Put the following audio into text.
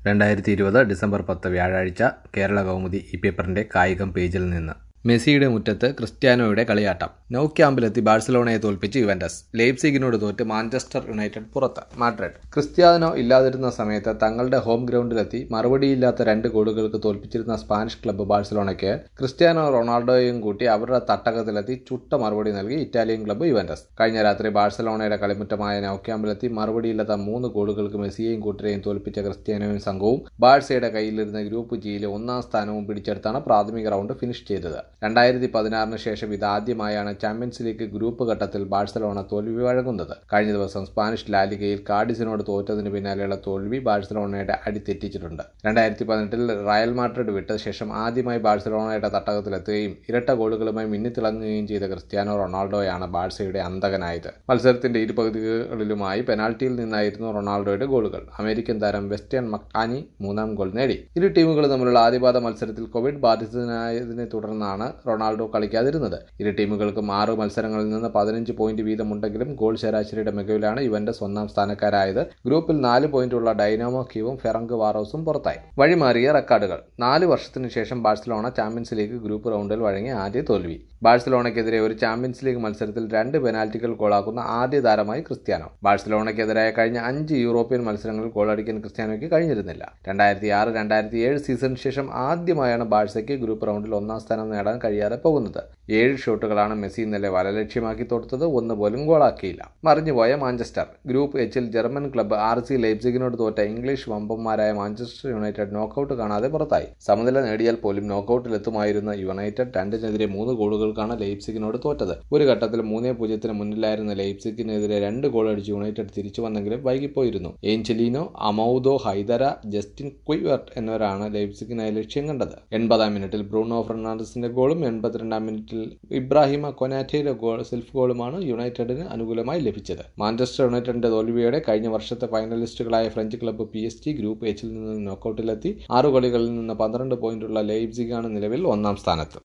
രണ്ടായിരത്തി ഇരുപത് ഡിസംബർ പത്ത് വ്യാഴാഴ്ച കേരള കൗമുദി ഈ പേപ്പറിന്റെ കായികം പേജിൽ നിന്ന് മെസ്സിയുടെ മുറ്റത്ത് ക്രിസ്ത്യാനോയുടെ കളിയാട്ടം നൗ ക്യാമ്പിലെത്തി ബാഴ്സലോണയെ തോൽപ്പിച്ച് യുവന്റസ് ലെയ്പ്സിഗിനോട് തോറ്റ് മാഞ്ചസ്റ്റർ യുണൈറ്റഡ് പുറത്ത് മാഡ്രിഡ് ക്രിസ്ത്യാനോ ഇല്ലാതിരുന്ന സമയത്ത് തങ്ങളുടെ ഹോം ഗ്രൗണ്ടിലെത്തി മറുപടിയില്ലാത്ത രണ്ട് ഗോളുകൾക്ക് തോൽപ്പിച്ചിരുന്ന സ്പാനിഷ് ക്ലബ്ബ് ബാഴ്സലോണയ്ക്ക് ക്രിസ്ത്യാനോ റൊണാൾഡോയും കൂട്ടി അവരുടെ തട്ടകത്തിലെത്തി ചുട്ട മറുപടി നൽകി ഇറ്റാലിയൻ ക്ലബ്ബ് യുവന്റസ് കഴിഞ്ഞ രാത്രി ബാഴ്സലോണയുടെ കളിമുറ്റമായ നൗ ക്യാമ്പിലെത്തി മറുപടിയില്ലാത്ത മൂന്ന് ഗോളുകൾക്ക് മെസ്സിയെയും കൂട്ടരെയും തോൽപ്പിച്ച ക്രിസ്ത്യാനോയും സംഘവും ബാഴ്സയുടെ കയ്യിലിരുന്ന ഗ്രൂപ്പ് ജിയിലെ ഒന്നാം സ്ഥാനവും പിടിച്ചെടുത്താണ് പ്രാഥമിക റൗണ്ട് ഫിനിഷ് ചെയ്തത് രണ്ടായിരത്തി പതിനാറിന് ശേഷം ഇതാദ്യമായാണ് ചാമ്പ്യൻസ് ലീഗ് ഗ്രൂപ്പ് ഘട്ടത്തിൽ ബാഴ്സലോണ തോൽവി വഴങ്ങുന്നത് കഴിഞ്ഞ ദിവസം സ്പാനിഷ് ലാലിഗയിൽ കാഡിസിനോട് തോറ്റതിന് പിന്നാലെയുള്ള തോൽവി ബാഴ്സലോണയുടെ അടിതെറ്റിച്ചിട്ടുണ്ട് രണ്ടായിരത്തി പതിനെട്ടിൽ റയൽ മാഡ്രിഡ് വിട്ട ശേഷം ആദ്യമായി ബാഴ്സലോണയുടെ തട്ടകത്തിലെത്തുകയും ഇരട്ട ഗോളുകളുമായി മിന്നിത്തിളങ്ങുകയും ചെയ്ത ക്രിസ്ത്യാനോ റൊണാൾഡോയാണ് ബാഴ്സയുടെ അന്തകനായത് മത്സരത്തിന്റെ ഇരുപകുതികളിലുമായി പെനാൽറ്റിയിൽ നിന്നായിരുന്നു റൊണാൾഡോയുടെ ഗോളുകൾ അമേരിക്കൻ താരം വെസ്റ്റേൺ മക്കാനി മൂന്നാം ഗോൾ നേടി ഇരു ടീമുകളും തമ്മിലുള്ള ആദ്യപാദ മത്സരത്തിൽ കോവിഡ് ബാധിതനായതിനെ തുടർന്നാണ് റൊണാൾഡോ കളിക്കാതിരുന്നത് ഇരു ടീമുകൾക്കും ആറ് മത്സരങ്ങളിൽ നിന്ന് പതിനഞ്ച് പോയിന്റ് വീതമുണ്ടെങ്കിലും ഗോൾ ശരാശരിയുടെ മികവിലാണ് യുവന്റസ് ഒന്നാം സ്ഥാനക്കാരായത് ഗ്രൂപ്പിൽ നാല് പോയിന്റുള്ള ഡൈനാമോ ക്യൂവും ഫെറങ്ക് വാറോസും പുറത്തായി വഴിമാറിയ റെക്കോർഡുകൾ നാല് വർഷത്തിനു ശേഷം ബാഴ്സലോണ ചാമ്പ്യൻസ് ലീഗ് ഗ്രൂപ്പ് റൗണ്ടിൽ വഴങ്ങിയ ആദ്യ തോൽവി ബാഴ്സലോണയ്ക്കെതിരെ ഒരു ചാമ്പ്യൻസ് ലീഗ് മത്സരത്തിൽ രണ്ട് പെനാൽറ്റികൾ ഗോളാക്കുന്ന ആദ്യ താരമായി ക്രിസ്ത്യാനോ ബാഴ്സലോണയ്ക്കെതിരായ കഴിഞ്ഞ അഞ്ച് യൂറോപ്യൻ മത്സരങ്ങളിൽ ഗോളടിക്കാൻ ക്രിസ്ത്യാനോയ്ക്ക് കഴിഞ്ഞിരുന്നില്ല രണ്ടായിരത്തി ആറ് രണ്ടായിരത്തി ഏഴ് സീസണിന് ശേഷം ആദ്യമായാണ് ബാഴ്സയ്ക്ക് ഗ്രൂപ്പ് റൗണ്ടിൽ ഒന്നാം സ്ഥാനം നേടാൻ കഴിയാതെ പോകുന്നത് ഏഴ് ഷോട്ടുകളാണ് മെസ്സി ഇന്നലെ വല ലക്ഷ്യമാക്കി തോട്ടത് ഒന്ന് പോലും ഗോളാക്കിയില്ല മറിഞ്ഞുപോയ മാഞ്ചസ്റ്റർ ഗ്രൂപ്പ് എച്ചിൽ ജർമ്മൻ ക്ലബ്ബ് ആർ സി ലൈപ്സിഗിനോട് തോറ്റ ഇംഗ്ലീഷ് വമ്പന്മാരായ മാഞ്ചസ്റ്റർ യുണൈറ്റഡ് നോക്കൌട്ട് കാണാതെ പുറത്തായി സമനില നേടിയാൽ പോലും നോക്കൌട്ടിലെത്തുമായിരുന്ന യുണൈറ്റഡ് രണ്ടിനെതിരെ മൂന്ന് ഗോളുകൾക്കാണ് ലൈപ്സിഗിനോട് തോറ്റത് ഒരു ഘട്ടത്തിൽ മൂന്നേ പൂജ്യത്തിന് മുന്നിലായിരുന്ന ലൈപ്സിഗിനെതിരെ രണ്ട് ഗോൾ അടിച്ച് യുണൈറ്റഡ് തിരിച്ചു വന്നെങ്കിലും വൈകിപ്പോയിരുന്നു ഏഞ്ചലീനോ അമൌദോ ഹൈദര ജസ്റ്റിൻ ക്വിവർട്ട് എന്നിവരാണ് ലൈപ്സിഗിനായി ലക്ഷ്യം കണ്ടത് എൺപതാം മിനിറ്റിൽ ബ്രൂണോ ഫെർണാണ്ടസിന്റെ ഗോളും എൺപത്തിരണ്ടാം മിനിറ്റിൽ ഇബ്രാഹിമ കൊനാറ്റയുടെ ഗോൾ സെൽഫ് ഗോളുമാണ് യുണൈറ്റഡിന് അനുകൂലമായി ലഭിച്ചത് മാഞ്ചസ്റ്റർ യുണൈറ്റഡിന്റെ തോൽവിയോടെ കഴിഞ്ഞ വർഷത്തെ ഫൈനലിസ്റ്റുകളായ French club P S G group എച്ചിൽ നിന്ന് നോക്കൌട്ടിലെത്തി ആറു കളികളിൽ നിന്ന് പന്ത്രണ്ട് പോയിന്റുള്ള ലൈപ്സിഗാണ് നിലവിൽ ഒന്നാം സ്ഥാനത്ത്